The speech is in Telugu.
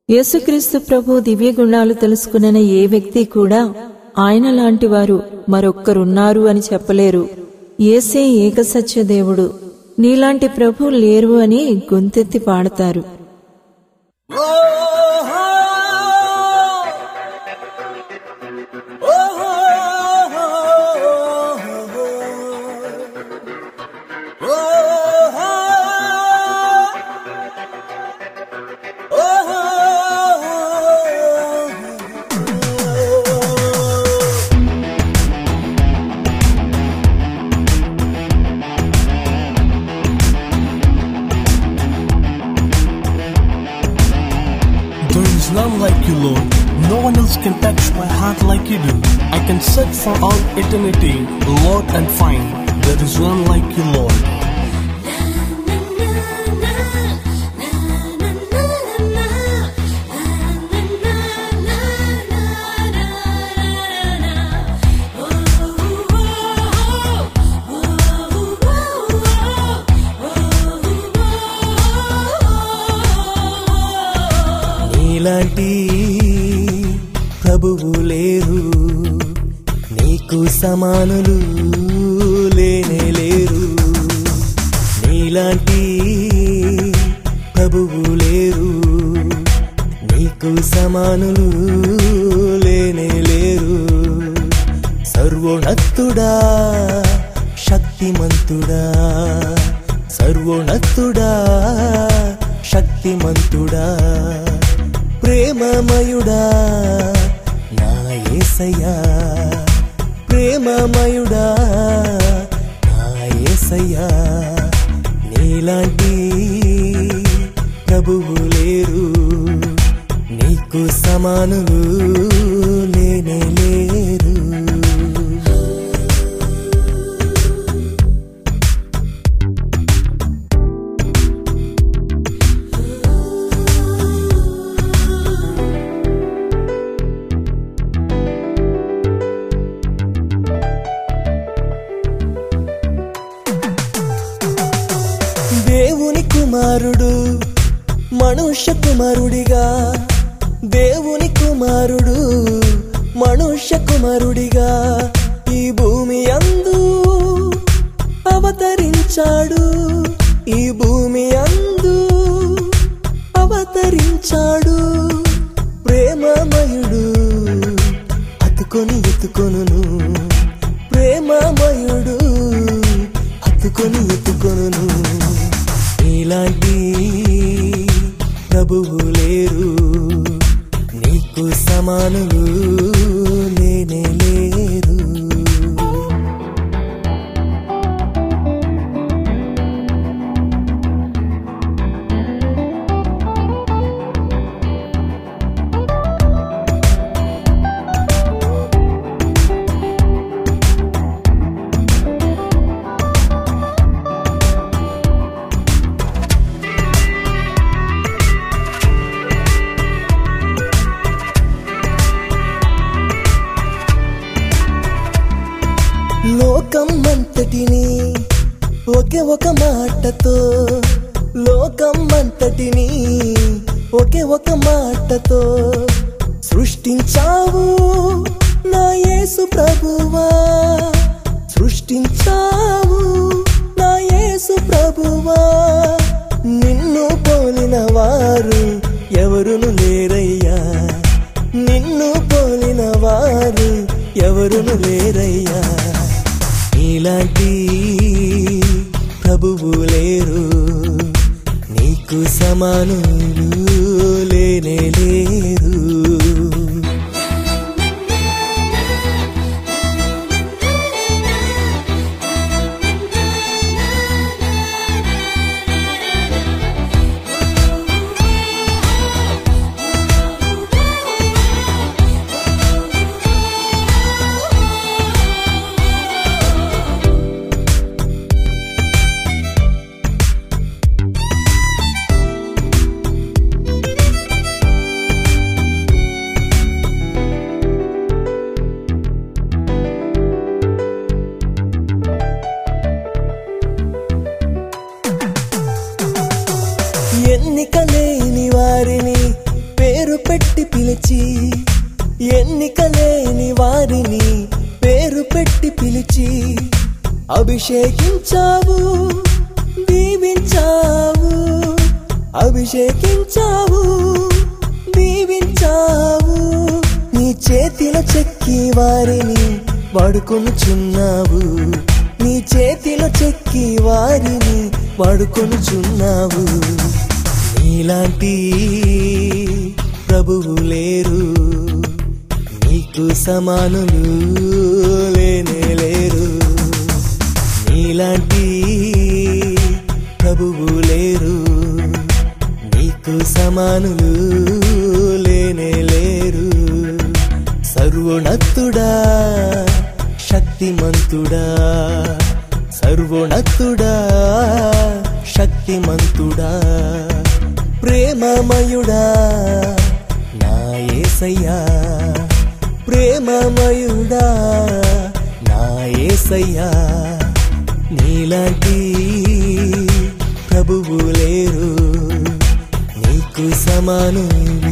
యేసుక్రీస్తు ప్రభు దివ్య గుణాలు తెలుసుకున్న ఏ వ్యక్తి కూడా ఆయన లాంటి వారు మరొక్కరున్నారు అని చెప్పలేరు ఏసే ఏకసత్య దేవుడు నీలాంటి ప్రభు లేరు అని గొంతెత్తి పాడతారు There is none like you, Lord. No one else can touch my heart like you do. I can search for all eternity, Lord, and find there is none like you, Lord. నీలాంటి ప్రభువు లేరు నీకు సమానులు లేనే లేరు నీలాంటి ప్రభువు లేరు నీకు సమానులు లేనే లేరు సర్వోన్నతుడా శక్తిమంతుడా సర్వోన్నతుడా శక్తిమంతుడా ప్రేమమయుడా నా యేసయ్యా ప్రేమమయుడా నా యేసయ్యా నీలాంటి ప్రభువు లేరు నీకు సమానులు లేనే లేరు దేవుని కుమారుడు మనుష్య కుమారుడిగా దేవుని కుమారుడు మనుష్య కుమారుడిగా ఈ భూమి అందు అవతరించాడు ఈ భూమి అందు అవతరించాడు ప్రేమమయుడు అతుకొని ఎత్తుకొనును ప్రేమమయుడు హత్తుకొని ఎత్తుకొనును ఇలాంటి ప్రభువు లేరు నీకు సమానులు లేనే లేరు లోకం అంతటిని ఒకే ఒక మాటతో లోకం అంతటిని ఒకే ఒక మాటతో సృష్టించావు నా యేసు ప్రభువా సృష్టించావు నా యేసు ప్రభువా నిన్ను పోలిన వారు ఎవరును లేరయ్యా నిన్ను పోలిన వారు ఎవరును లేరయ్యా ఇలాంటి ప్రభువు లేరు నీకు సమానులు లేనే లేరు పిలిచి ఎన్నిక లేని వారిని పేరు పెట్టి పిలిచి అభిషేకించావు దీవించావు అభిషేకించావు దీవించావు నీ చేతిలో చెక్కి వారిని వాడుకొనుచున్నావు నీ చేతిలో చెక్కి వారిని వాడుకొనుచున్నావు నీలాంటి ప్రభువు లేరు నీకు సమానులు లేనే లేరు నీలాంటి ప్రభువు లేరు నీకు సమానులు లేనే లేరు సర్వోన్నతుడా శక్తిమంతుడా సర్వోన్నతుడా శక్తిమంతుడా ప్రేమమయుడా నా యేసయ్యా ప్రేమమయుడా నా యేసయ్యా నీలాంటి ప్రభువు లేరు నీకు సమానులు